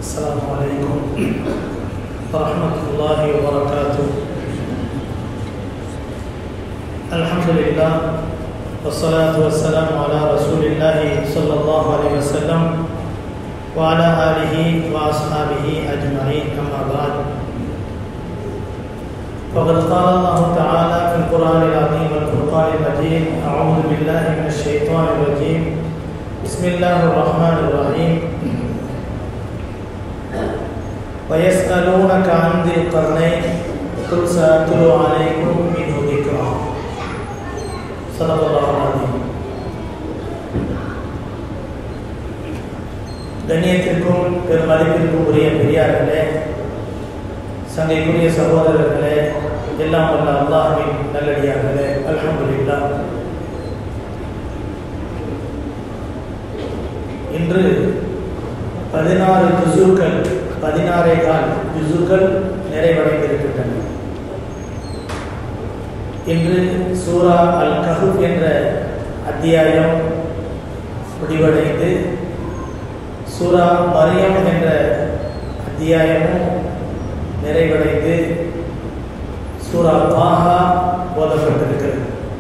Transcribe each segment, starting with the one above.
السلام عليكم ورحمة الله وبركاته الحمد لله والصلاة والسلام على رسول الله صلى الله عليه وسلم وعلى آله وأصحابه أجمعين أما بعد فقد قال الله تعالى في القرآن العظيم والفرقان المجيد أعوذ بالله من الشيطان الرجيم بسم الله الرحمن الرحيم ويسألونك عن ذي القرنين قل سأتلو عليكم منه ذكرا صدق الله العظيم கண்ணியத்திற்கும் பெருமதிப்பிற்கும் உரிய பெரியார்களே சங்கைக்குரிய சகோதரர்களே எல்லாம் வல்ல அல்லாஹின் நல்லடியார்களே அல்ஹம்துலில்லா இன்று பதினாறு ஜுசுக்கள் பதினாறே கால் ஜுசுக்கள் நிறைவடைந்திருக்கின்றன இன்று சூரா அல் கஹுப் என்ற அத்தியாயம் முடிவடைந்து சூரா மரியம் என்ற அத்தியாயமும் நிறைவடைந்து சூரா தாஹா ஓதப்பட்டிருக்கிறது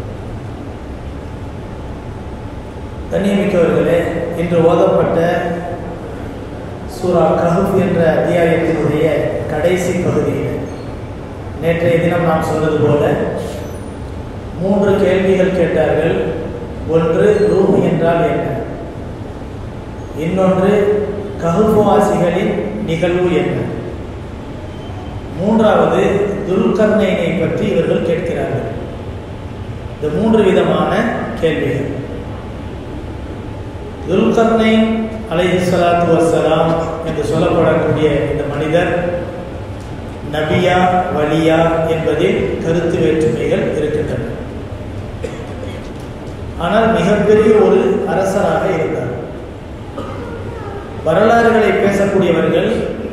கண்ணியமிக்கவர்களே இன்று ஓதப்பட்ட சூரா கஹுப் என்ற அத்தியாயத்தினுடைய கடைசி பகுதியில் நேற்றைய தினம் நாம் சொன்னது போல மூன்று கேள்விகள் கேட்டார்கள் ஒன்று ரூஹ் என்றால் என்ன இன்னொன்று கஹுவாசிகளின் நிகழ்வு என்ன மூன்றாவது துல்கர்ணைனை பற்றி இவர்கள் கேட்கிறார்கள் இந்த மூன்று விதமான கேள்விகள் துல்கர்ணைன் அலைஹி சலாத்து வசலாம் என்று சொல்லப்படக்கூடிய இந்த மனிதர் நபியா வலியா என்பதில் கருத்து வேற்றுமைகள் இருக்கின்றன ஆனால் மிகப்பெரிய ஒரு அரசராக இருந்தார் வரலாறுகளை பேசக்கூடியவர்கள்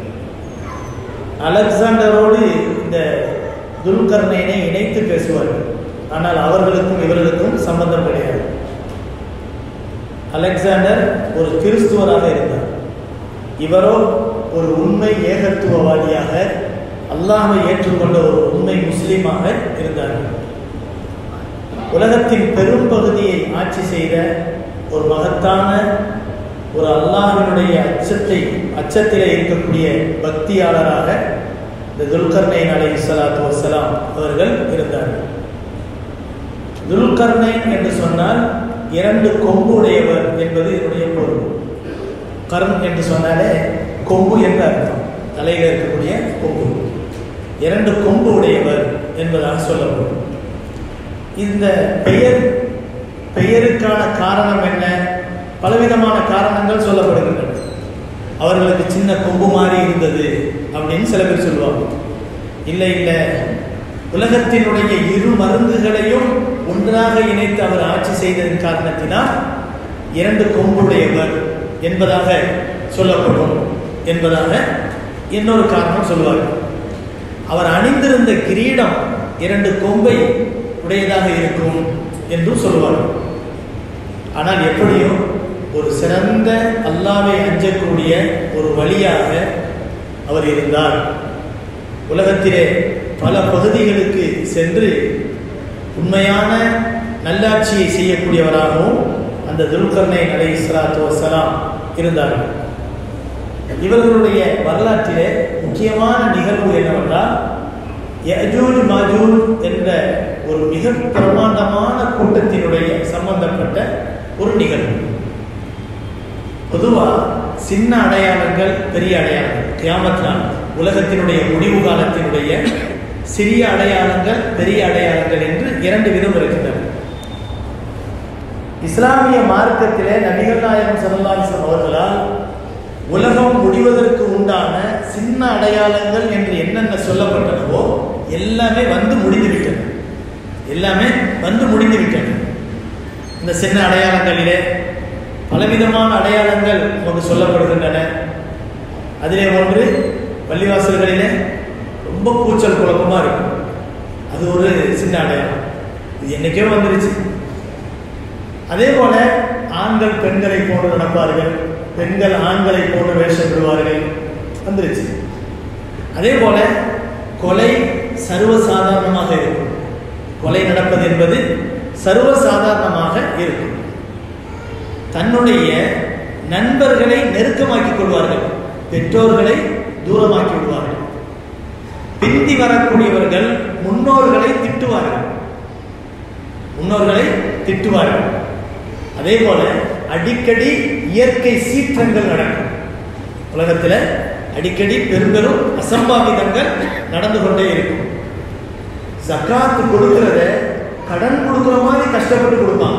அலெக்சாண்டரோடு இந்த துல்கர்ணைனை இணைத்து பேசுவார்கள் ஆனால் அவர்களுக்கும் இவர்களுக்கும் சம்பந்தம் கிடையாது அலெக்சாண்டர் ஒரு கிறிஸ்துவராக இருந்தார் இவரோ ஒரு உண்மை ஏகத்துவவாதியாக அல்லாமை ஏற்றுக்கொண்ட ஒரு உண்மை முஸ்லீமாக இருந்தார்கள் உலகத்தின் பெரும் பகுதியை ஆட்சி செய்த ஒரு மகத்தான ஒரு அல்லாஹினுடைய அச்சத்தை அச்சத்திலே இருக்கக்கூடிய பக்தியாளராக இந்த துல்கர்னைன் அலை சலாத்து வசலாம் அவர்கள் இருந்தார்கள் துல்கர்னைன் என்று சொன்னால் இரண்டு கொம்பு உடையவர் என்பது என்னுடைய பொருள் கர்ன் என்று சொன்னாலே கொம்பு என்று அர்த்தம் தலையில் இருக்கக்கூடிய கொம்பு இரண்டு கொம்பு உடையவர் என்பதாக சொல்லப்படும் இந்த பெயர் பெயருக்கான காரணம் என்ன பலவிதமான காரணங்கள் சொல்லப்படுகின்றன அவர்களுக்கு சின்ன கொம்பு மாதிரி இருந்தது அப்படின்னு சில பேர் சொல்லுவாங்க இல்லை இல்லை உலகத்தினுடைய இரு மருந்துகளையும் ஒன்றாக இணைத்து அவர் ஆட்சி செய்ததன் காரணத்தினால் இரண்டு கொம்புடையவர் என்பதாக சொல்லப்படும் என்பதாக இன்னொரு காரணம் சொல்லுவார்கள் அவர் அணிந்திருந்த கிரீடம் இரண்டு கொம்பை உடையதாக இருக்கும் என்றும் சொல்லுவார்கள் ஆனால் எப்படியோ ஒரு சிறந்த அல்லாவை அஞ்சக்கூடிய ஒரு வழியாக அவர் இருந்தார் உலகத்திலே பல பகுதிகளுக்கு சென்று உண்மையான நல்லாட்சியை செய்யக்கூடியவராகவும் அந்த துல்கர்ணை அலை இஸ்லாத்து வசலாம் இருந்தார்கள் இவர்களுடைய வரலாற்றிலே முக்கியமான நிகழ்வு என்னவென்றால் யஜூஜ் மஜூஜ் என்ற ஒரு மிக பிரமாண்டமான கூட்டத்தினுடைய சம்பந்தப்பட்ட ஒரு நிகழ்வு பொதுவாக சின்ன அடையாளங்கள் பெரிய அடையாளங்கள் கியாமத்தான் உலகத்தினுடைய முடிவு காலத்தினுடைய சிறிய அடையாளங்கள் பெரிய அடையாளங்கள் என்று இரண்டு விதம் இருக்கின்றன இஸ்லாமிய மார்க்கத்திலே நபிகள் நாயகம் சல்லாசம் அவர்களால் உலகம் முடிவதற்கு உண்டான சின்ன அடையாளங்கள் என்று என்னென்ன சொல்லப்பட்டனவோ எல்லாமே வந்து முடிந்துவிட்டன எல்லாமே வந்து முடிந்துவிட்டன இந்த சின்ன அடையாளங்களிலே பலவிதமான அடையாளங்கள் நமக்கு சொல்லப்படுகின்றன அதிலே ஒன்று பள்ளிவாசல்களிலே ரொம்ப கூச்சல் குழப்பமா இருக்கும் அது ஒரு சின்ன அடையாளம் இது என்னைக்கோ வந்துருச்சு அதே போல ஆண்கள் பெண்களை போன்று நடப்பார்கள் பெண்கள் ஆண்களை போன்று வேஷமிடுவார்கள் வந்துருச்சு அதே போல கொலை சர்வசாதாரணமாக இருக்கும் கொலை நடப்பது என்பது சர்வசாதாரணமாக இருக்கும் தன்னுடைய நண்பர்களை நெருக்கமாக்கிக் கொள்வார்கள் பெற்றோர்களை தூரமாக்கி விடுவார்கள் பிந்தி வரக்கூடியவர்கள் முன்னோர்களை திட்டுவார்கள் முன்னோர்களை திட்டுவார்கள் அதே போல அடிக்கடி இயற்கை சீற்றங்கள் நடக்கும் உலகத்தில் அடிக்கடி பெரும்பெரும் அசம்பாவிதங்கள் நடந்து கொண்டே இருக்கும் ஜக்காத்து கொடுக்கிறத கடன் கொடுக்கிற மாதிரி கஷ்டப்பட்டு கொடுப்பாங்க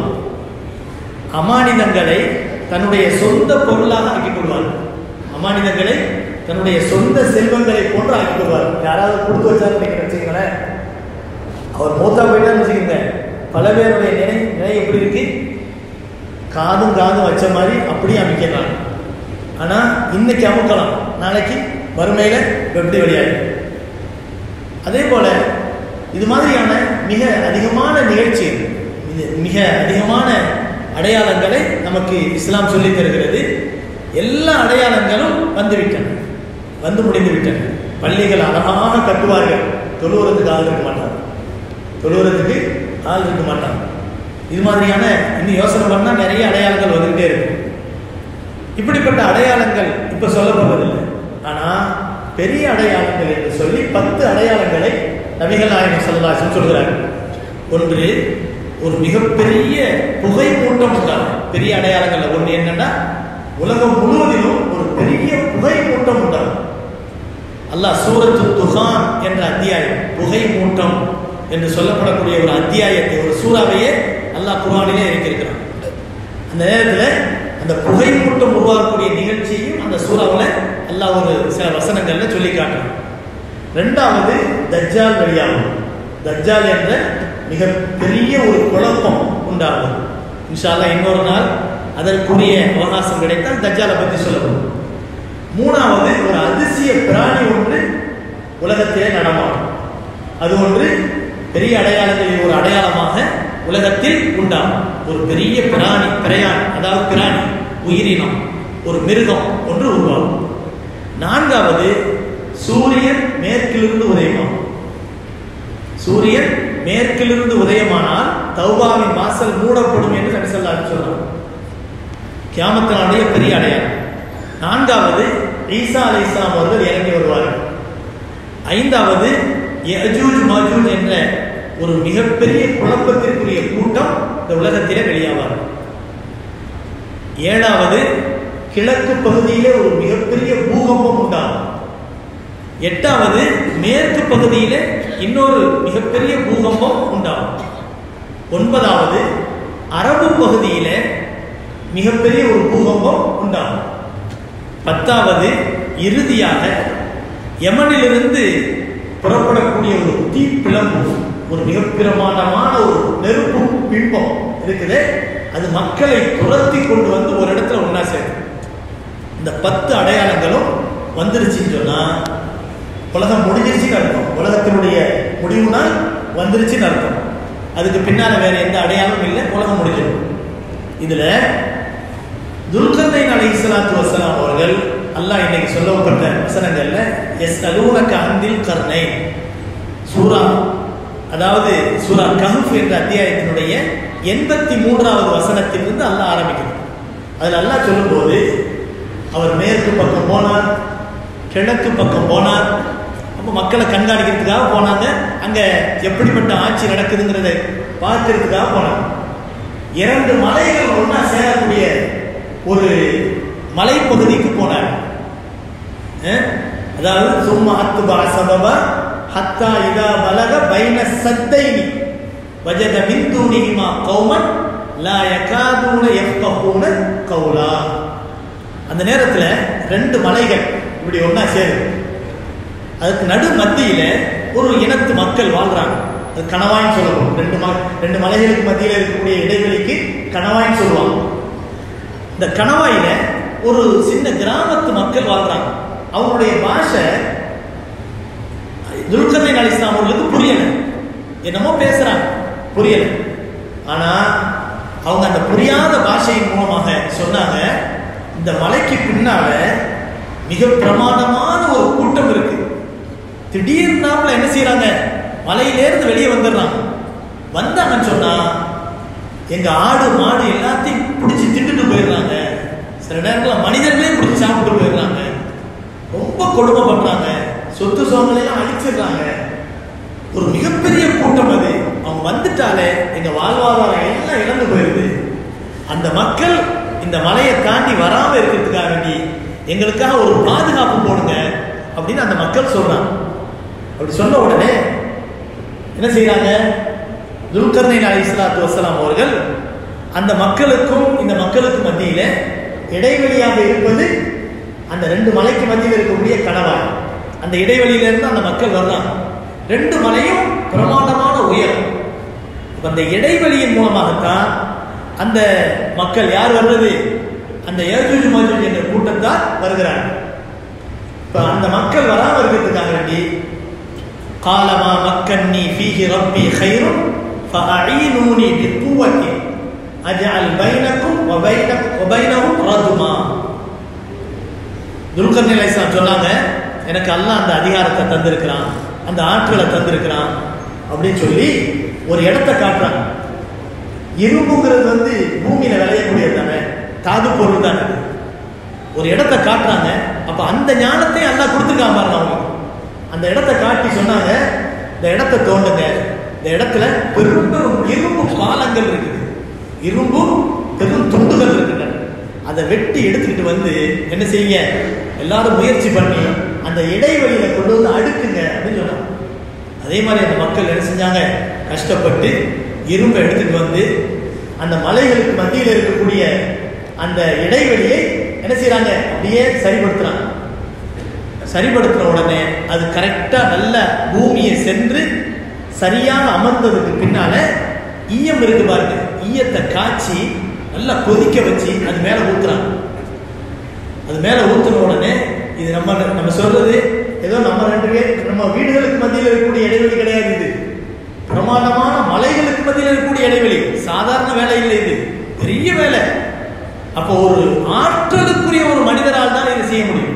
அமானிதங்களை தன்னுடைய சொந்த பொருளாக ஆக்கிக் கொள்வார் அமானிதங்களை தன்னுடைய சொந்த செல்வங்களை போன்று ஆக்கிக் கொள்வார் யாராவது கொடுத்து வச்சாரு நினைக்கிறேன் வச்சுக்கங்களேன் அவர் மூத்தா போயிட்டான்னு வச்சுக்கோங்க பல பேருடைய நினை நிலை எப்படி இருக்கு காதும் காதும் வச்ச மாதிரி அப்படியே அமைக்கலாம் ஆனா இன்னைக்கு அமுக்கலாம் நாளைக்கு வறுமையில வெப்படி வெளியாயிடும் அதே போல இது மாதிரியான மிக அதிகமான நிகழ்ச்சி இது மிக அதிகமான அடையாளங்களை நமக்கு இஸ்லாம் சொல்லித் தருகிறது எல்லா அடையாளங்களும் வந்துவிட்டன வந்து முடிந்து விட்டன பள்ளிகள் அழகாக கட்டுவார்கள் தொழுவுறதுக்கு ஆள் இருக்க மாட்டாங்க தொழுவுறதுக்கு ஆள் இருக்க மாட்டாங்க இது மாதிரியான இன்னும் யோசனை பண்ணால் நிறைய அடையாளங்கள் வந்துகிட்டே இருக்கும் இப்படிப்பட்ட அடையாளங்கள் இப்போ சொல்லப்படுவதில்லை ஆனால் பெரிய அடையாளங்கள் என்று சொல்லி பத்து அடையாளங்களை நபிகள் நாயகம் சல்லாசன் சொல்கிறார்கள் ஒன்று ஒரு மிகப்பெரிய புகை மூட்டம் உண்டாகும் பெரிய அடையாளங்கள்ல ஒன்று என்னன்னா உலகம் முழுவதிலும் ஒரு பெரிய புகை மூட்டம் உண்டாகும் அல்லாஹ் சூரத்து துகான் என்ற அத்தியாயம் புகை மூட்டம் என்று சொல்லப்படக்கூடிய ஒரு அத்தியாயத்தை ஒரு சூறாவையே அல்லாஹ் குரானிலே இறக்கியிருக்கிறான் அந்த நேரத்தில் அந்த புகை மூட்டம் உருவாக்கக்கூடிய நிகழ்ச்சியும் அந்த சூறாவில் அல்லாஹ் ஒரு சில வசனங்கள்ல சொல்லி காட்டுறான் ரெண்டாவது தஜ்ஜால் வெளியாகும் தஜ்ஜால் என்ற மிக பெரிய ஒரு குழப்பம் உண்டாகும் இன்ஷால்லா இன்னொரு நாள் அதற்குரிய அவகாசம் கிடைத்தால் தஜ்ஜாலை பற்றி சொல்லப்படும் மூணாவது ஒரு அதிசய பிராணி ஒன்று உலகத்திலே நடமாடும் அது ஒன்று பெரிய அடையாளங்களில் ஒரு அடையாளமாக உலகத்தில் உண்டாகும் ஒரு பெரிய பிராணி பிரயாணி அதாவது பிராணி உயிரினம் ஒரு மிருகம் ஒன்று உருவாகும் நான்காவது சூரியன் மேற்கிலிருந்து உதயமாகும் சூரியன் மேற்கிலிருந்து உதயமானால் தௌபாவின் வாசல் மூடப்படும் என்று நபிசல்லா சொல்றாங்க கியாமத்தினுடைய பெரிய அடையாளம் நான்காவது ஈசா அலை இஸ்லாம் அவர்கள் இறங்கி வருவார்கள் ஐந்தாவது யஜூஜ் மஜூஜ் என்ற ஒரு மிகப்பெரிய குழப்பத்திற்குரிய கூட்டம் இந்த உலகத்திலே வெளியாவார்கள் ஏழாவது கிழக்கு பகுதியிலே ஒரு மிகப்பெரிய பூகம்பம் உண்டாகும் எட்டாவது மேற்கு பகுதியிலே இன்னொரு மிகப்பெரிய பூகம்பம் உண்டாகும் ஒன்பதாவது அரபு பகுதியிலே மிகப்பெரிய ஒரு பூகம்பம் உண்டாகும் பத்தாவது இறுதியாக யமனிலிருந்து புறப்படக்கூடிய ஒரு தீப்பிழம்பு ஒரு மிக பிரமாண்டமான ஒரு நெருப்பு பிம்பம் இருக்குது அது மக்களை துரத்தி கொண்டு வந்து ஒரு இடத்துல ஒன்றா சேர்க்கும் இந்த பத்து அடையாளங்களும் வந்துருச்சுன்னு சொன்னா உலகம் முடிஞ்சிருச்சுன்னு அர்த்தம் உலகத்தினுடைய முடிவு நாள் வந்துருச்சுன்னு அர்த்தம் அதுக்கு பின்னால வேற எந்த அடையாளமும் இல்லை உலகம் முடிஞ்சிடும் இதுல துல்கர்னை அலை இஸ்லாத்து வசலாம் அவர்கள் அல்லாஹ் இன்னைக்கு சொல்லப்பட்ட வசனங்கள்ல எஸ் அலூனக்க அந்தில் கர்ணை சூரா அதாவது சூரா கஹஃப் என்ற அத்தியாயத்தினுடைய எண்பத்தி மூன்றாவது வசனத்திலிருந்து அல்லாஹ் ஆரம்பிக்கிறது அதில் அல்லாஹ் சொல்லும்போது அவர் மேற்கு பக்கம் போனார் கிழக்கு பக்கம் போனார் அப்போ மக்களை கண்காணிக்கிறதுக்காக போனாங்க அங்கே எப்படிப்பட்ட ஆட்சி நடக்குதுங்கிறத பார்க்கறதுக்காக போனாங்க இரண்டு மலைகள் ஒன்றா சேரக்கூடிய ஒரு மலைப்பகுதிக்கு போனார் அதாவது சும்மா அத்து பாசபபா ஹத்தா இதா பலக பைன சத்தைனி வஜத மின்தூனிஹிமா கௌமன் லா யகாதூன யஃபஹூன கௌலா அந்த நேரத்தில் ரெண்டு மலைகள் இப்படி ஒன்றா சேரும் அதுக்கு நடு மத்தியில் ஒரு இனத்து மக்கள் வாழ்றாங்க அது கணவாய்ன்னு சொல்லணும் ரெண்டு ம ரெண்டு மலைகளுக்கு மத்தியில் இருக்கக்கூடிய இடைவெளிக்கு கணவாய்ன்னு சொல்லுவாங்க இந்த கணவாயில ஒரு சின்ன கிராமத்து மக்கள் வாழ்றாங்க அவங்களுடைய பாஷை துல்கர்னை அலிஸ்லாம் அவர்களுக்கு புரியல என்னமோ பேசுறாங்க புரியல ஆனா அவங்க அந்த புரியாத பாஷையின் மூலமாக சொன்னாங்க இந்த மலைக்கு பின்னால மிக பிரமாண்டமான ஒரு கூட்டம் இருக்கு திடீர்னாப்புல என்ன செய்யறாங்க மலையிலேருந்து வெளியே வந்துடுறாங்க வந்தாங்கன்னு சொன்னா எங்க ஆடு மாடு எல்லாத்தையும் பிடிச்சி திட்டுட்டு போயிடுறாங்க சில நேரங்களில் மனிதர்களே பிடிச்சி சாப்பிட்டு போயிடுறாங்க ரொம்ப கொடுமை பண்றாங்க சொத்து சுகங்களையும் அழிச்சிடுறாங்க ஒரு மிகப்பெரிய கூட்டம் அது அவங்க வந்துட்டாலே எங்க வாழ்வாதாரம் எல்லாம் இழந்து போயிருது அந்த மக்கள் இந்த மலையை தாண்டி வராம இருக்கிறதுக்காக வேண்டி எங்களுக்காக ஒரு பாதுகாப்பு போடுங்க அப்படின்னு அந்த மக்கள் சொல்றாங்க அப்படி சொன்ன உடனே என்ன செய்யறாங்க துல்கர்னைன் அலி இஸ்லாத்து வசலாம் அவர்கள் அந்த மக்களுக்கும் இந்த மக்களுக்கு மத்தியில இடைவெளியாக இருப்பது அந்த ரெண்டு மலைக்கு மத்தியில் இருக்கக்கூடிய கணவாய் அந்த இடைவெளியில இருந்து அந்த மக்கள் வரலாம் ரெண்டு மலையும் பிரமாண்டமான உயரம் இப்ப அந்த இடைவெளியின் மூலமாகத்தான் அந்த மக்கள் யார் வர்றது அந்த ஏஜூஜ் மாஜூஜ் என்ற கூட்டத்தார் வருகிறார்கள் இப்ப அந்த மக்கள் வராமல் இருக்கிறதுக்காக வேண்டி காலமா மக்கன்னி ஃபீஹி ரப்பி خير فأعينوني بقوة أجعل بينكم وبين وبينهم ردما துல்கர்னி அலைஹிஸ்ஸலாம் சொன்னாங்க எனக்கு அல்லாஹ் அந்த அதிகாரத்தை தந்திருக்கிறான் அந்த ஆற்றலை தந்திருக்கிறான் அப்படின்னு சொல்லி ஒரு இடத்த காட்டுறாங்க இரும்புங்கிறது வந்து பூமியில விளையக்கூடியது தானே தாது பொருள் தானே அது. ஒரு இடத்த காட்டுறாங்க அப்ப அந்த ஞானத்தை அல்லாஹ் கொடுத்துருக்கான் பாருங்க அவங்க அந்த இடத்த காட்டி சொன்னாங்க இந்த இடத்த தோண்டுங்க இந்த இடத்துல பெரும் பெரும் இரும்பு பாலங்கள் இருக்குது இரும்பு பெரும் துண்டுகள் இருக்குங்க அதை வெட்டி எடுத்துக்கிட்டு வந்து என்ன செய்யுங்க எல்லாரும் முயற்சி பண்ணி அந்த இடைவெளியில கொண்டு வந்து அடுக்குங்க அப்படின்னு சொன்னாங்க அதே மாதிரி அந்த மக்கள் என்ன செஞ்சாங்க கஷ்டப்பட்டு இரும்பை எடுத்துட்டு வந்து அந்த மலைகளுக்கு மத்தியில் இருக்கக்கூடிய அந்த இடைவெளியை என்ன செய்றாங்க அப்படியே சரிப்படுத்துறாங்க சரிப்படுத்தின உடனே அது கரெக்டா நல்ல பூமியை சென்று சரியாக அமர்ந்ததுக்கு பின்னால ஈயம் இருக்கு பாருங்க ஈயத்தை காய்ச்சி நல்லா கொதிக்க வச்சு அது மேல ஊத்துறாங்க அது மேல ஊத்துன உடனே இது நம்ம நம்ம சொல்றது ஏதோ நம்ம ரெண்டு பேர் நம்ம வீடுகளுக்கு மத்தியில் இருக்கக்கூடிய இடைவெளி கிடையாது இது பிரமாண்டமான மலைகளுக்கு மத்தியில் இருக்கக்கூடிய இடைவெளி சாதாரண வேலை இல்லை இது பெரிய வேலை அப்போ ஒரு ஆற்றலுக்குரிய ஒரு மனிதரால் தான் இதை செய்ய முடியும்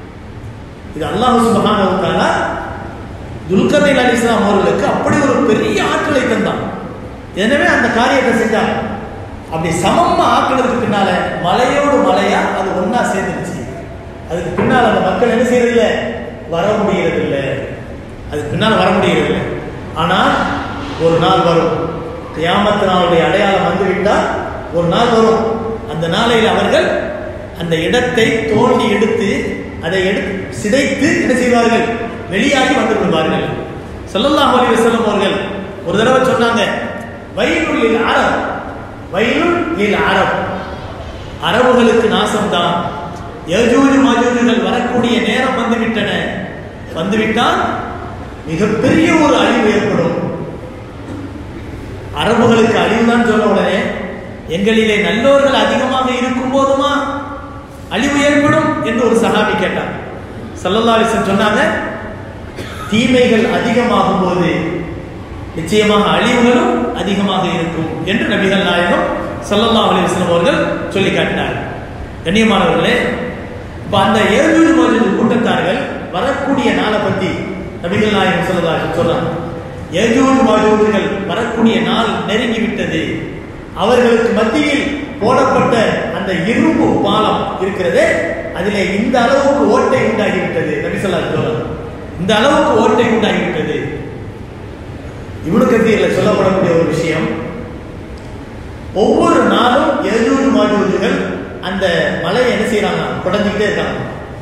இது அல்லாஹ் சுபஹானஹு வ தஆலா துல்கர்னைன் அலிஸ்லாம் அவர்களுக்கு அப்படி ஒரு பெரிய ஆற்றலை தந்தான் எனவே அந்த காரியத்தை செஞ்சாங்க அப்படி சமமா ஆக்குனதுக்கு பின்னால மலையோடு மலையா அது ஒண்ணா சேர்ந்துருச்சு அதுக்கு பின்னால் அந்த மக்கள் என்ன செய்யறது இல்ல வர முடியறது இல்ல அதுக்கு பின்னால் வர முடியறது இல்ல ஆனால் ஒரு நாள் வரும் கியாமத்து நாளுடைய அடையாளம் வந்து விட்டால் ஒரு நாள் வரும் அந்த நாளையில் அவர்கள் அந்த இடத்தை தோண்டி எடுத்து அதை எடுத்து சிதைத்து என்ன செய்வார்கள் வெளியாகி வந்து விடுவார்கள் ஸல்லல்லாஹு அலைஹி வஸல்லம் அவர்கள் ஒரு தடவை சொன்னாங்க வயலுள் லில் அரப் வயலுள் லில் அரப் அரபுகளுக்கு நாசம்தான் யஜூஜ் மஜூஜுகள் வரக்கூடிய நேரம் வந்து விட்டன வந்துவிட்டால் மிகப்பெரிய ஒரு அழிவு ஏற்படும் அரபுகளுக்கு அழிவுதான் சொன்ன உடனே எங்களிலே நல்லோர்கள் அதிகமாக இருக்கும் போதுமா அழிவு ஏற்படும் என்று ஒரு சஹாபி கேட்டார் சல்லல்லா அலிசன் சொன்னாங்க தீமைகள் அதிகமாகும் போது நிச்சயமாக அழிவுகளும் அதிகமாக இருக்கும் என்று நபிகள் நாயகம் சல்லல்லா அலிஸ்லாம் அவர்கள் சொல்லி காட்டினார் கண்ணியமானவர்களே இப்ப அந்த ஏழூர் மஜூஜ் கூட்டத்தார்கள் வரக்கூடிய நாளை பத்தி நபிகள் நாயகம் சல்லல்லா சொல்றாங்க ஏஜூஜ் மாஜூஜுகள் வரக்கூடிய நாள் நெருங்கி விட்டது அவர்களுக்கு மத்தியில் போடப்பட்ட அந்த இரும்பு பாலம் இருக்கிறது அதிலே இந்த அளவுக்கு ஓட்டை உண்டாகிவிட்டது நபி சொல்லா சொல்றாங்க இந்த அளவுக்கு ஓட்டை உண்டாகிவிட்டது இவனு கத்தீரில் சொல்லப்படக்கூடிய ஒரு விஷயம் ஒவ்வொரு நாளும் எழுநூறு மாஜூஜுகள் அந்த மலையை என்ன செய்யறாங்க குடைஞ்சிக்கிட்டே இருக்காங்க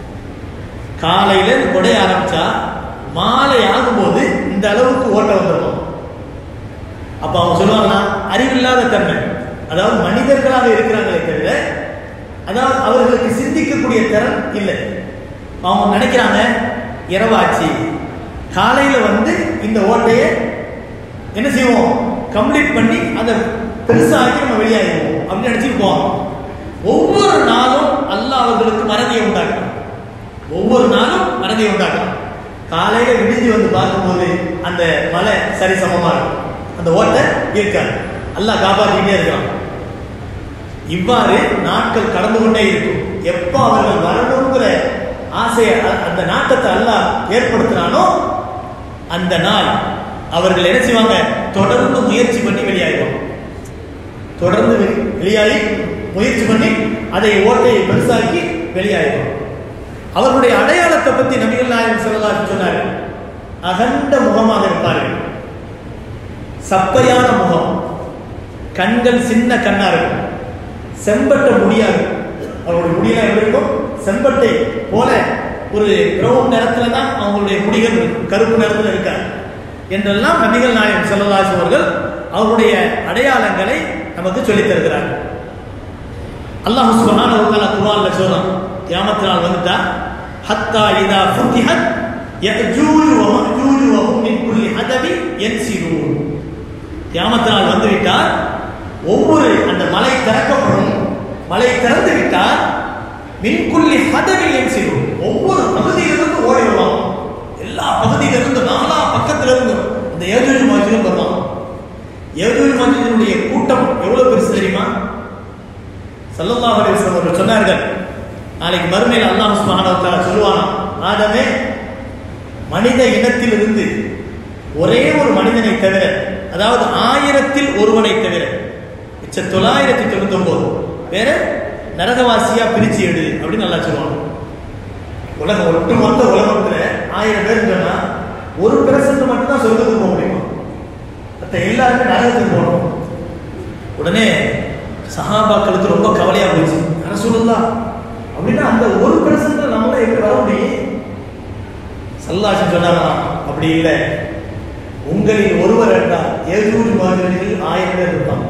காலையில குடைய ஆரம்பிச்சா மாலை ஆகும்போது இந்த அளவுக்கு ஓட்ட வந்துருக்கும் அப்ப அவங்க சொல்லுவாங்கன்னா அறிவில்லாத தன்மை அதாவது மனிதர்களாக இருக்கிறாங்களே தவிர அதாவது அவர்களுக்கு சிந்திக்கக்கூடிய திறன் இல்லை அவங்க நினைக்கிறாங்க இரவாச்சு காலையில வந்து இந்த ஓட்டையை என்ன செய்வோம் கம்ப்ளீட் பண்ணி அதை பெருசாக்கி நம்ம வெளியாகிடுவோம் அப்படின்னு நினைச்சிட்டு போவாங்க ஒவ்வொரு நாளும் அல்லாஹ் அவர்களுக்கு மறதியை உண்டாக்குறான் ஒவ்வொரு நாளும் மறதியை உண்டாக்குறான் காலையில விடிஞ்சு வந்து பார்க்கும்போது அந்த மலை சரிசமமா இருக்கும் அந்த ஓட்டை இருக்காது அல்லாஹ் காப்பாற்றிக்கிட்டே இருக்கான் இவ்வாறு நாட்கள் கடந்து கொண்டே இருக்கும் எப்போ அவர்கள் வரணுங்கிற ஆசையை அ- அந்த நாட்டத்தை அல்லாஹ் ஏற்படுத்தினானோ அந்த நாள் அவர்கள் என்ன செய்வாங்க தொடர்ந்து முயற்சி பண்ணி வெளியாயிடுவாங்க தொடர்ந்து வெளி- வெளியாகி முயற்சி பண்ணி அதை ஓட்டையை பெருசாக்கி வெளியாயிடும் அவர்களுடைய அடையாளத்தை பத்தி நபிகள் நாயகம் ஸல்லல்லாஹு சொன்னார் அகண்ட முகமாக இருப்பார்கள் சப்பையான முகம் கண்கள் சின்ன கண்ணா இருக்கும் செம்பட்ட முடியா இருக்கும் அவருடைய முடியெல்லாம் எப்படி இருக்கும் செம்பட்டை போல ஒரு பிரவுன் நிறத்துல தான் அவங்களுடைய முடிகள் இருக்கும் கருப்பு நிறத்துல இருக்காது என்றெல்லாம் நபிகள் நாயகம் ஸல்லல்லாஹு அவர்கள் அவருடைய அடையாளங்களை நமக்கு சொல்லித் தருகிறார்கள் அல்லாஹ் சுப்ஹானஹு வ தஆலா குர்ஆன்ல சொல்றான் கியாமத் நாள் வந்துட்டா ஹத்தா இதா ஃபுத்திஹத் யஜூஜ் வ மஜூஜ் வ ஹும் மின் குல்லி ஹதபி யன்சிலூன் கியாமத் நாள் வந்து விட்டால் ஒவ்வொரு அந்த மலை திறக்கப்படும் மலை திறந்து விட்டால் மின் குல்லி ஹதபி யன்சிலூன் ஒவ்வொரு பகுதியிலிருந்து ஓடி வருவாங்க எல்லா பகுதியிலிருந்து நாலா பக்கத்திலிருந்து இந்த ஏஜூஜ் மாஜூஜ் வருவாங்க ஏஜூஜ் மாஜூஜுடைய கூட்டம் எவ்வளவு பெருசு தெரியுமா சல்லல்லாஹு அலைஹி வஸல்லம் அவர்கள் சொன்னார்கள் நாளைக்கு மறுமையில் அல்லாஹ் சுப்ஹானஹு வ தஆலா சொல்வானா ஆதமே மனித இனத்திலிருந்து ஒரே ஒரு மனிதனை தவிர அதாவது ஆயிரத்தில் ஒருவனை தவிர மிச்ச தொள்ளாயிரத்தி தொண்ணூத்தி ஒன்பது வேற நரகவாசியா பிரிச்சு எடு அப்படின்னு நல்லா சொல்லுவாங்க உலகம் ஒட்டுமொத்த உலகத்துல ஆயிரம் பேர் சொன்னா ஒரு பெர்சன்ட் மட்டும் தான் சொர்க்கத்துக்கு போக முடியுமா மற்ற எல்லாருமே நரகத்துக்கு போகணும் உடனே சஹாபாக்களுக்கு ரொம்ப கவலையா போயிடுச்சு அரசுல்லா அப்படின்னா அந்த ஒரு பெர்சன்ட்ல நம்மள எப்படி வர முடியும் சல்லாசன் சொன்னாங்க அப்படி இல்லை உங்களில் ஒருவர் என்றால் ஏஜூஜ் மாஜூஜில் ஆயிரம் பேர் இருப்பாங்க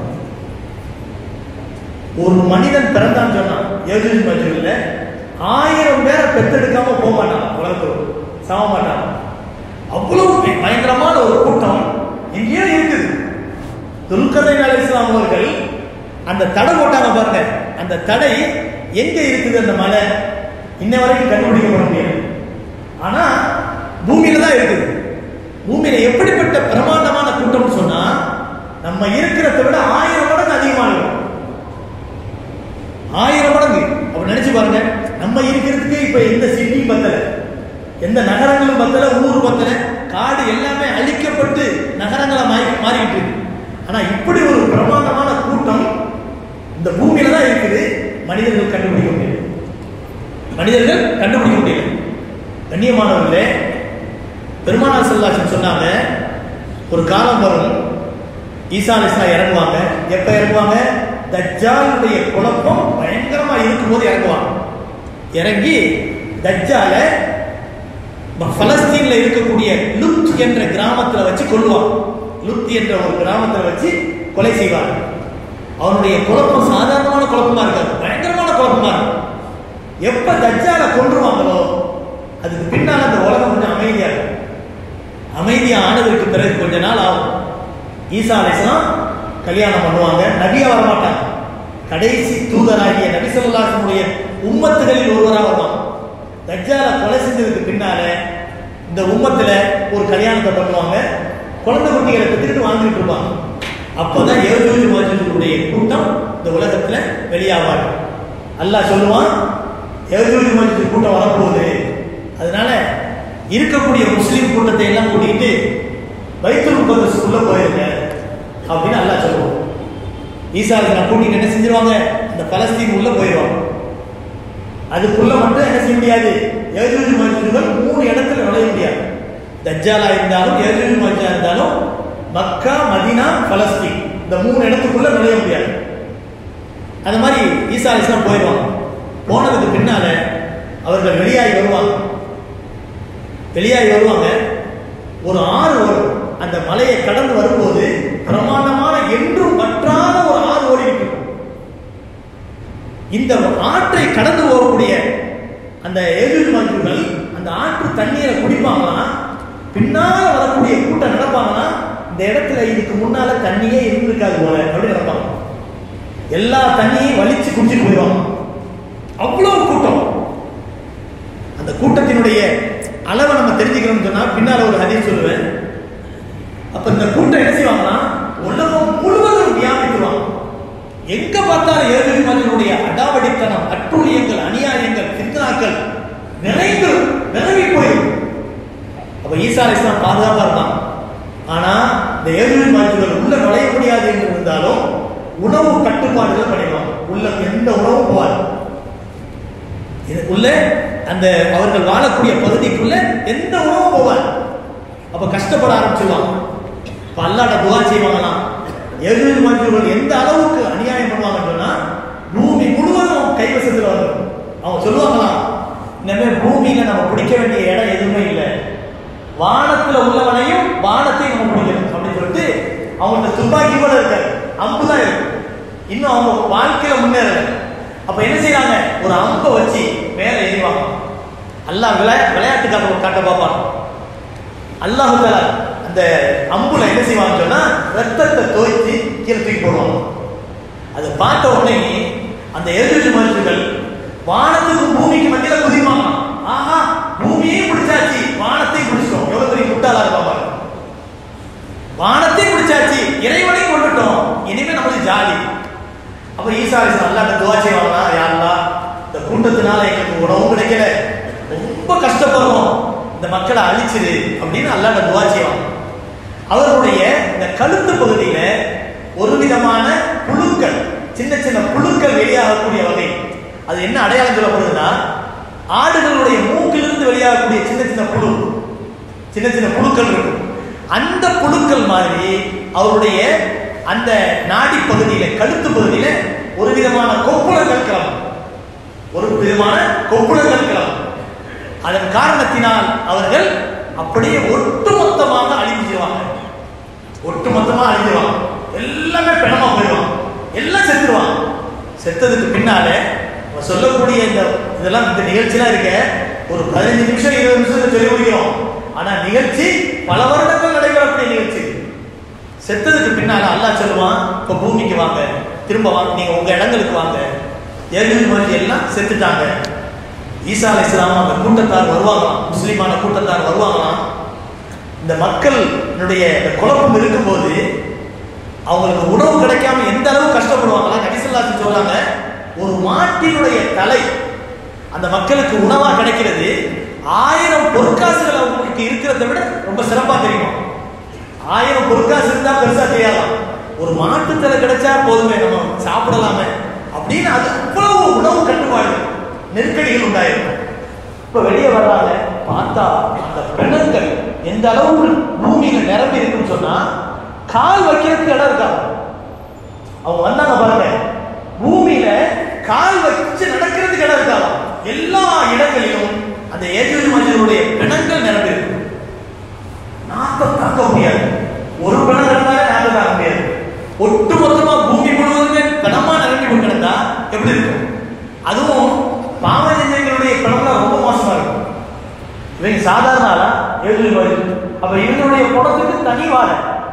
ஒரு மனிதன் பிறந்தான்னு சொன்னான் ஏஜூஜ் மாஜூஜில் ஆயிரம் பேரை பெத்தெடுக்காம போக மாட்டான் உலகத்தில் சாக மாட்டான் அவ்வளவு பய- பயங்கரமான ஒரு கூட்டம் எங்கேயோ இருக்குது துல்கதை அலி இஸ்லாம் அவர்கள் அந்த தடை போட்டாங்க பாருங்க அந்த தடை எங்க இருக்குது அந்த மலை இன்ன வரைக்கும் கண்டுபிடிக்கப்பட முடியாது ஆனா பூமியில தான் இருக்குது பூமியில எப்படிப்பட்ட பிரமாண்டமான கூட்டம்னு சொன்னா நம்ம இருக்கிறத விட ஆயிரம் மடங்கு அதிகமா இருக்கும் ஆயிரம் மடங்கு அப்ப நினைச்சு பாருங்க நம்ம இருக்கிறதுக்கு இப்ப எந்த சிட்டியும் பத்தல எந்த நகரங்களும் பத்தல ஊர் பத்தல காடு எல்லாமே அழிக்கப்பட்டு நகரங்களா மாறி மாறிக்கிட்டு இருக்கு ஆனா இப்படி ஒரு பிரமாண்டமான கூட்டம் இந்த பூமியில தான் இருக்குது மனிதர்கள் கண்டுபிடிக்க முடியல மனிதர்கள் கண்டுபிடிக்க முடியல கண்ணியமானவர்களே பெருமானார் செல்லாசன் சொன்னாங்க ஒரு காலம் வரும் ஈசா அலிஸ்லா இறங்குவாங்க எப்ப இறங்குவாங்க தஜ்ஜாலுடைய குழப்பம் பயங்கரமா இருக்கும்போது இறங்குவாங்க இறங்கி தஜ்ஜால ப- பலஸ்தீன்ல இருக்கக்கூடிய லுத் என்ற கிராமத்துல வச்சு கொல்லுவாங்க லுத் என்ற ஒரு கிராமத்துல வச்சு கொலை செய்வாங்க அவனுடைய குழப்பம் சாதாரணமான குழப்பமா இருக்காது பயங்கரமான குழப்பமா இருக்கும் எப்ப தஜ்ஜால கொன்றுவாங்களோ அதுக்கு பின்னால அந்த உலகம் கொஞ்சம் அமைதியா இருக்கும் அமைதியா ஆனதற்கு பிறகு கொஞ்ச நாள் ஆகும் ஈசா அலிஸ்லாம் கல்யாணம் பண்ணுவாங்க நபியா வர மாட்டாங்க கடைசி தூதராகிய நபி சொல்லாசனுடைய உம்மத்துகளில் ஒருவராக வருவாங்க தஜ்ஜால கொலை செஞ்சதுக்கு பின்னால இந்த உம்மத்துல ஒரு கல்யாணத்தை பண்ணுவாங்க குழந்தை குட்டிகளை பெற்றுக்கிட்டு வாழ்ந்துட்டு இருப்பாங்க அப்பதான் ஏஜூஜ் மாஜூஜுடைய கூட்டம் இந்த உலகத்துல வெளியாவாங்க அல்லாஹ் சொல்லுவான் ஏஜூஜ் மாஜூஜ் கூட்டம் வரப்போகுது அதனால இருக்கக்கூடிய முஸ்லீம் கூட்டத்தை எல்லாம் கூட்டிட்டு பைத்துல் முகத்தஸுக்குள்ள போயிருங்க அப்படின்னு அல்லாஹ் சொல்லுவான் ஈசா நான் கூட்டிட்டு என்ன செஞ்சிருவாங்க அந்த பலஸ்தீன் உள்ள போயிடுவாங்க அதுக்குள்ள மட்டும் என்ன செய்ய முடியாது ஏஜூஜ் மஜூஜுகள் மூணு இடத்துல நுழைய முடியாது தஜ்ஜாலா இருந்தாலும் ஏஜூஜ் மஜூஜா இருந்தாலும் மக்கா மதீனா பலஸ்தீன் இந்த மூணு இடத்துக்குள்ள நுழைய முடியாது அது மாதிரி ஈசா அலிஸ்லாம் போயிடுவாங்க போனதுக்கு பின்னால அவர்கள் வெளியாகி வருவாங்க வெளியாகி வருவாங்க ஒரு ஆறு வரும் அந்த மலையை கடந்து வரும்போது பிரமாண்டமான என்றும் வற்றாத ஒரு ஆறு ஓடிட்டு இருக்கும் இந்த ஆற்றை கடந்து போகக்கூடிய அந்த ஏஜூஜ் மாஜூஜ்கள் அந்த ஆற்று தண்ணீரை குடிப்பாங்களாம் பின்னால வரக்கூடிய கூட்டம் நடப்பாங்கன்னா இந்த இடத்துல இதுக்கு முன்னால தண்ணியே இருந்திருக்காது போல அப்படின்னு நடப்பாங்க எல்லா தண்ணியையும் வலிச்சு குடிச்சிட்டு போயிடுவாங்க அவ்வளவு கூட்டம் அந்த கூட்டத்தினுடைய அளவை நம்ம தெரிஞ்சுக்கணும்னு சொன்னா பின்னால ஒரு ஹதீஸ் சொல்லுவேன் அப்ப இந்த கூட்டம் என்ன செய்வாங்கன்னா உலகம் முழுவதும் வியாபித்துவாங்க எங்க பார்த்தாலும் ஏழு மனிதனுடைய அடாவடித்தனம் அட்டூழியங்கள் அநியாயங்கள் சித்தனாக்கள் நிறைந்து நிரம்பி போயிடும் அப்ப ஈசா அலிஸ்லாம் பாதுகாப்பா இருந்தான் ஆனா இந்த ஏழு மாற்றுகள் உள்ள நுழைய முடியாது என்று இருந்தாலும் உணவு கட்டுப்பாடுகள் பண்ணிடுவாங்க உள்ள எந்த உணவும் போகாது இது உள்ள அந்த அவர்கள் வாழக்கூடிய பகுதிக்குள்ள எந்த உணவும் போகாது அப்ப கஷ்டப்பட ஆரம்பிச்சிருவாங்க இப்ப அல்லாட துவா செய்வாங்களாம் ஏழு மாற்றுகள் எந்த அளவுக்கு அநியாயம் பண்ணுவாங்கன்னு சொன்னா பூமி முழுவதும் கைவசத்துல வரும் அவங்க சொல்லுவாங்களாம் இனிமே பூமியில நம்ம பிடிக்க வேண்டிய இடம் எதுவுமே இல்லை வானத்துல உள்ளவனையும் வானத்தையும் நம்ம பிடிக்கணும் அப்படின்னு சொல்லிட்டு அவங்கள்ட்ட துப்பாக்கி கூட இருக்காது அம்பு தான் இருக்கு இன்னும் அவங்க வாழ்க்கையில முன்னேறல அப்ப என்ன செய்யறாங்க ஒரு அம்பை வச்சு மேல எறிவாங்க அல்லாஹ் விளையா விளையாட்டுக்காக காட்ட பார்ப்பாங்க அல்லாஹு தஆலா அந்த அம்புல என்ன செய்வாங்க சொன்னா ரத்தத்தை தோய்த்து கீழே தூக்கி போடுவாங்க அதை பார்த்த உடனே அந்த எதிர்த்து மனுஷர்கள் வானத்துக்கு பூமிக்கு மத்தியில குதிப்பாங்க ஆஹா பூமியே பிடிச்சாச்சு வானத்தையும் பிடிச்சிட்டோம் எவ்வளவு பெரிய முட்டாளா இருப்பா பாருங்க வானத்தையும் பிடிச்சாச்சு இறைவனையும் கொண்டுட்டோம் இனிமே நம்மளுக்கு ஜாலி அப்ப ஈசா அலிஸ்லாம் அல்லாட்ட துவா செய்வாங்களா யாருலா இந்த கூட்டத்தினால எங்களுக்கு உணவும் கிடைக்கல ரொம்ப கஷ்டப்படுறோம் இந்த மக்களை அழிச்சிரு அப்படின்னு அல்லாட்ட துவா செய்வாங்க அவர்களுடைய இந்த கழுத்து பகுதியில ஒரு விதமான புழுக்கள் சின்ன சின்ன புழுக்கள் வெளியாகக்கூடிய வகை அது என்ன அடையாளம் சொல்லப்படுதுன்னா ஆடுகளுடைய மூக்கிலிருந்து வெளியாகக்கூடிய சின்ன சின்ன புழு சின்ன சின்ன புழுக்கள் இருக்கும் அந்த புழுக்கள் மாதிரி அவருடைய அந்த நாடி பகுதியில கழுத்து பகுதியில ஒரு விதமான கொப்புளங்கள் கிளம்பும் ஒரு விதமான கொப்புளங்கள் கிளம்பும் அதன் காரணத்தினால் அவர்கள் அப்படியே ஒட்டுமொத்தமாக அழிஞ்சிருவாங்க ஒட்டுமொத்தமா அழிஞ்சிருவாங்க எல்லாமே பிணமா போயிடுவாங்க எல்லாம் செத்துருவாங்க செத்ததுக்கு பின்னாலே நம்ம சொல்லக்கூடிய இந்த இதெல்லாம் இந்த நிகழ்ச்சிலாம் இருக்க ஒரு பதினஞ்சு நிமிஷம் இருபது நிமிஷம் சொல்லி முடிக்கிறோம் ஆனா நிகழ்ச்சி பல வருடங்கள் நடைபெறக்கூடிய நிகழ்ச்சி செத்ததுக்கு பின்னால அல்லாஹ் சொல்லுவான் இப்ப பூமிக்கு வாங்க திரும்ப வாங்க நீங்க உங்க இடங்களுக்கு வாங்க ஏழு மாதிரி எல்லாம் செத்துட்டாங்க ஈசா அலை இஸ்லாம் அந்த கூட்டத்தார் வருவாங்களாம் முஸ்லிமான கூட்டத்தார் வருவாங்களாம் இந்த மக்களுடைய இந்த குழப்பம் இருக்கும்போது அவங்களுக்கு உணவு கிடைக்காம எந்த அளவு கஷ்டப்படுவாங்களா கடிசல்லாசி சொல்றாங்க ஒரு மாட்டினுடைய தலை அந்த மக்களுக்கு உணவா கிடைக்கிறது ஆயிரம் பொற்காசுகள் அவங்களுக்கு இருக்கிறத விட ரொம்ப சிறப்பா தெரியுமா ஆயிரம் பொற்காசு இருந்தா பெருசா தெரியாதாம் ஒரு மாட்டு தலை கிடைச்சா போதுமே நம்ம சாப்பிடலாமே அப்படின்னு அது அவ்வளவு உணவு கட்டுப்பாடு நெருக்கடிகள் உண்டாயிருக்கும் இப்ப வெளியே வர்றாங்க பார்த்தா அந்த பிணங்கள் எந்த அளவுக்கு பூமியில நிரம்பி இருக்குன்னு சொன்னா கால் வைக்கிறதுக்கு இடம் இருக்கா அவங்க வந்தாங்க பாருங்க பூமியில கால் வச்சு நடக்கிறதுக்கு இடம் இருக்கா எல்லா இடங்களிலும் அந்த ஏஜூரி மனிதனுடைய பிணங்கள் நிரம்பி இருக்கும் நாக்கம் தாக்க முடியாது ஒரு பிணம் இருந்தாலே நாக்கம் தாக்க முடியாது ஒட்டு மொத்தமா பூமி முழுவதுமே பிணமா நிரம்பி கொண்டு கிடந்தா எப்படி இருக்கும் அதுவும் பாவஜன்யங்களுடைய பிணம்லாம் ரொம்ப மோசமா இருக்கும் இவங்க சாதாரண ஆளா ஏழு மாதிரி அப்ப இவங்களுடைய குணத்துக்கு தனி வாழ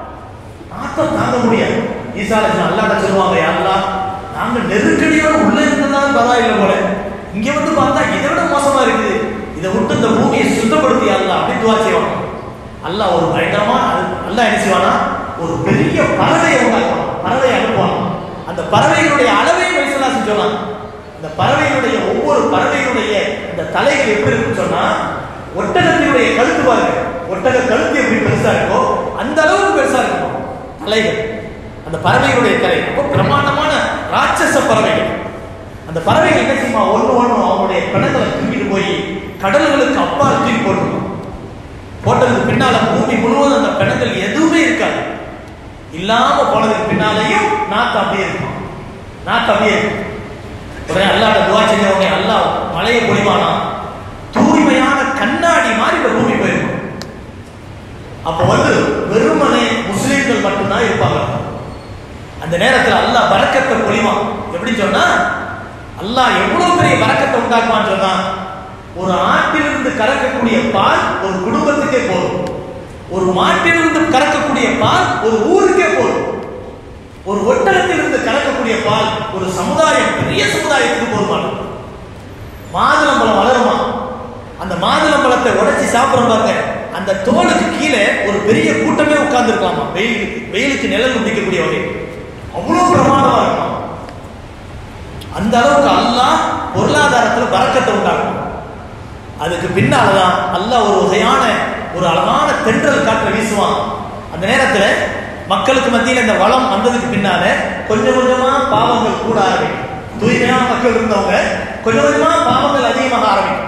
நாத்தம் தாங்க முடியாது ஈசாலட்சணம் அல்லாட்ட சொல்லுவாங்க யாரெல்லாம் நாங்க நெருக்கடியோட உள்ள இருந்ததாலும் பரவாயில்லை போல இங்க வந்து பார்த்தா இதை விட மோசமா இருக்குது இதை விட்டு இந்த பூமியை சுத்தப்படுத்தி அல்ல அப்படின்னு துவா செய்வாங்க அல்லாஹ் ஒரு பயங்கரமான அல்லாஹ் என்ன செய்வானா ஒரு பெரிய பறவையை உண்டாக்குவான் பறவையை அனுப்புவான் அந்த பறவைகளுடைய அளவையும் வைசலாசி சொன்னாங்க இந்த பறவைகளுடைய ஒவ்வொரு பறவைகளுடைய இந்த தலைகள் எப்படி இருக்குன்னு சொன்னா ஒட்டகத்தினுடைய கழுத்து பாருங்க ஒட்டக கழுத்து எப்படி பெருசா இருக்கோ அந்த அளவுக்கு பெருசா இருக்கும் தலைகள் அந்த பறவைகளுடைய தலை ரொம்ப பிரமாண்டமான ராட்சச பறவைகள் அந்த பறவைகள் என்ன செய்யுமா ஒன்று ஒன்று அவங்களுடைய பிணங்களை தூக்கிட்டு போய் கடல்களுக்கு அப்பால் தூக்கி போட்டுருக்கும் போட்டதுக்கு பின்னால பூமி முழுவதும் அந்த பிணங்கள் எதுவுமே இருக்காது இல்லாம போனதுக்கு பின்னாலேயும் நாத்து அப்படியே இருக்கும் நாத்து அப்படியே இருக்கும் உடனே அல்லாட துவா செஞ்சவங்க அல்லாஹ் மலையை பொழிவானா தூய்மையான கண்ணாடி மாதிரி இந்த பூமி போயிருக்கும் அப்ப வந்து வெறுமனே முஸ்லிம்கள் மட்டும்தான் இருப்பாங்க அந்த நேரத்தில் அல்லாஹ் பறக்கத்தை பொழிவான் எப்படி சொன்னா அல்லாஹ் எவ்வளவு பெரிய பறக்கத்தை உண்டாக்குவான்னு சொன்னா ஒரு ஆட்டிலிருந்து கறக்கக்கூடிய பால் ஒரு குடும்பத்துக்கே போதும் ஒரு மாட்டிலிருந்து கறக்கக்கூடிய பால் ஒரு ஊருக்கே போதும் ஒரு ஒட்டகத்திலிருந்து கறக்கக்கூடிய பால் ஒரு சமுதாயம் பெரிய சமுதாயத்துக்கு போதுமானது மாதுளம்பழம் வளருமா அந்த மாதுளம்பழத்தை உடைச்சி சாப்பிடுறோம் பாருங்க அந்த தோலுக்கு கீழே ஒரு பெரிய கூட்டமே உட்கார்ந்து இருக்கலாமா வெயிலுக்கு வெயிலுக்கு நிழல் முடிக்கக்கூடிய வகை அவ்வளவு பிரமாதமா இருக்குமா அந்த அளவுக்கு அல்லாஹ் பொருளாதாரத்துல பறக்கத்தை உண்டாக்கும் அதுக்கு பின்னாலதான் அல்லாஹ் ஒரு வகையான ஒரு அழகான தென்றல் காற்றை வீசுவான் அந்த நேரத்துல மக்களுக்கு மத்தியில் இந்த வளம் வந்ததுக்கு பின்னால கொஞ்சம் கொஞ்சமா பாவங்கள் கூட ஆரம்பிக்கும் தூய்மையான மக்கள் இருந்தவங்க கொஞ்சம் கொஞ்சமா பாவங்கள் அதிகமாக ஆரம்பிக்கும்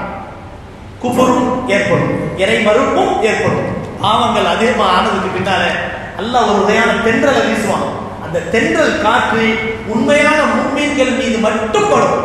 குஃபரும் ஏற்படும் இறை மறுப்பும் ஏற்படும் பாவங்கள் அதிகமாக ஆனதுக்கு பின்னால அல்லாஹ் ஒரு வகையான தென்றலை வீசுவான் அந்த தென்றல் காற்று உண்மையான முன்மீன்கள் மீது மட்டும் படும்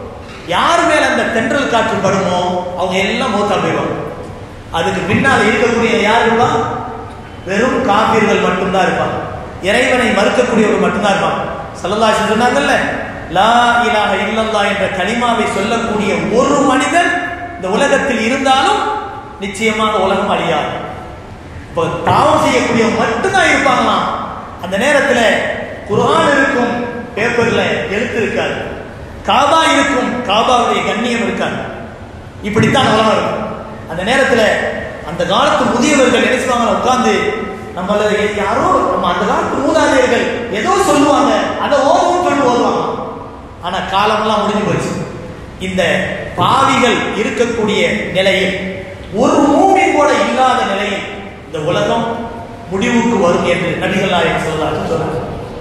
யார் மேல அந்த தென்றல் காற்று படுமோ அவங்க எல்லாம் மூத்தா போயிடுவாங்க அதுக்கு பின்னால் இருக்கக்கூடிய யாருலாம் வெறும் காப்பீர்கள் மட்டும்தான் இருப்பாங்க இறைவனை மறுக்கக்கூடியவர்கள் மட்டும்தான் இருப்பாங்க சல்லல்லாஹு சொன்னாங்கல்ல லா இலாஹ இல்லல்லா என்ற கலிமாவை சொல்லக்கூடிய ஒரு மனிதன் இந்த உலகத்தில் இருந்தாலும் நிச்சயமாக உலகம் அழியாது இப்போ பாவம் செய்யக்கூடிய மட்டும்தான் இருப்பாங்களாம் அந்த நேரத்துல குர்ஆன் இருக்கும் பேப்பர்ல எழுத்து இருக்காது காபா இருக்கும் காபாவுடைய கண்ணியம் இருக்காது இப்படித்தான் உலகம் இருக்கும் அந்த நேரத்துல அந்த காலத்து முதியவர்கள் என்ன செய்வாங்க உட்கார்ந்து நம்மள யாரோ நம்ம அந்த காலத்து மூதாதையர்கள் ஏதோ சொல்லுவாங்க அதை ஓதவும் சொல்லி ஓதுவாங்க ஆனா காலமெல்லாம் முடிஞ்சு போச்சு இந்த பாவிகள் இருக்கக்கூடிய நிலையில் ஒரு மூமி கூட இல்லாத நிலையில் இந்த உலகம் முடிவுக்கு வரும் என்று நபிகள் நாயகம் சொல்லலாம் சொன்னார்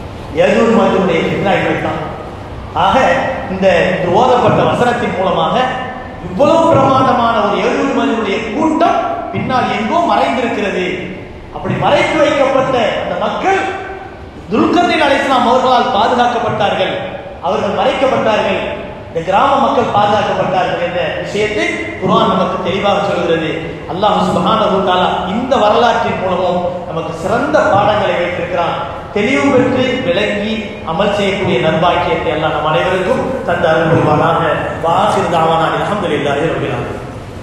யஜூர் மஜூருடைய பின்னாடி தான் ஆக இந்த ஓதப்பட்ட வசனத்தின் மூலமாக இவ்வளவு பிரமாண்டமான ஒரு யஜூர் மஜூருடைய கூட்டம் பின்னால் எங்கோ மறைந்திருக்கிறது அப்படி மறைத்து வைக்கப்பட்ட அந்த மக்கள் துல்கர்னின் அலிஸ்லாம் அவர்களால் பாதுகாக்கப்பட்டார்கள் அவர்கள் மறைக்கப்பட்டார்கள் இந்த கிராம மக்கள் பாதுகாக்கப்பட்டார்கள் என்ற விஷயத்தை குர்ஆன் நமக்கு தெளிவாக சொல்கிறது அல்லாஹ் சுப்ஹானஹு தஆலா இந்த வரலாற்றின் மூலமும் நமக்கு சிறந்த பாடங்களை வைத்திருக்கிறான் தெளிவு பெற்று விளங்கி அமல் செய்யக்கூடிய நற்பாக்கியத்தை எல்லாம் நம் அனைவருக்கும் தந்த அருள் புரிவானாக வாசிர் தாவானா அல்ஹம்துலில்லாஹி ரப்பில் ஆலமீன்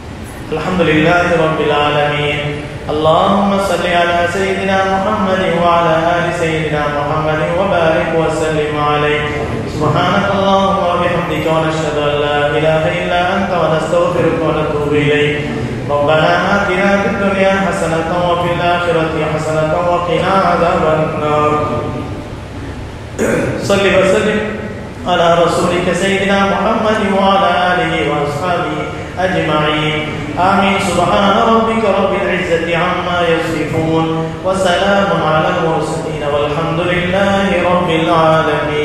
الحمد لله رب العالمين اللهم صل على سيدنا محمد وعلى ال سيدنا محمد وبارك وسلم عليه سبحانك اللهم وبحمدك ونشهد ان لا اله الا انت ونستغفرك ونتوب اليك ربنا آتنا في الدنيا حسنة وفي الآخرة حسنة وقنا عذاب النار صل وسلم على رسولك سيدنا محمد وعلى آله وأصحابه أجمعين آمين سبحان ربك رب العزة عما يصفون وسلام على المرسلين والحمد لله رب العالمين